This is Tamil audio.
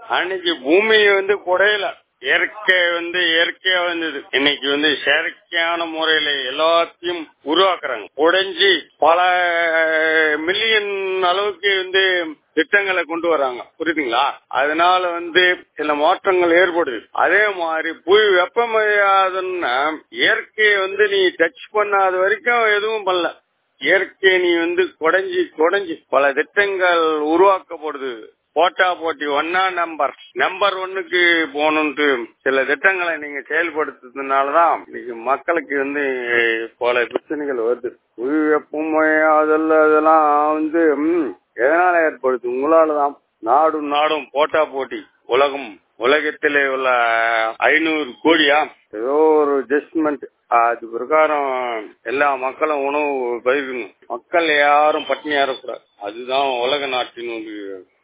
அன்னைக்கு பூமி வந்து குறையல இயற்கை வந்து இயற்கையா வந்தது இன்னைக்கு வந்து செயற்கையான முறையில எல்லாத்தையும் உருவாக்குறாங்க உடைஞ்சி பல மில்லியன் அளவுக்கு வந்து திட்டங்களை கொண்டு வராங்க புரியுதுங்களா அதனால வந்து சில மாற்றங்கள் ஏற்படுது அதே மாதிரி புவி வெப்பமடையாதுன்னா இயற்கையை வந்து நீ டச் பண்ணாத வரைக்கும் எதுவும் பண்ணல இயற்கை நீ வந்து குடைஞ்சி குடைஞ்சி பல திட்டங்கள் உருவாக்கப்படுது போட்டா போட்டி ஒன்னா நம்பர் நம்பர் ஒன்னுக்கு போகணும்ட்டு சில திட்டங்களை நீங்க செயல்படுத்துறதுனாலதான் இன்னைக்கு மக்களுக்கு வந்து பல பிரச்சனைகள் வருது புவி வெப்பமடையாதல் அதெல்லாம் வந்து ம், எதனால ஏற்படுது உங்களாலதான் நாடும் நாடும் போட்டா போட்டி உலகம் உலகத்திலே உள்ள ஐநூறு கோடியா ஏதோ ஒரு அட்ஜஸ்ட்மெண்ட் அது பிரகாரம் எல்லா மக்களும் உணவு பயிர்க்கணும் மக்கள் யாரும் பட்டினியா இருக்கக்கூடாது அதுதான் உலக நாட்டின் ஒரு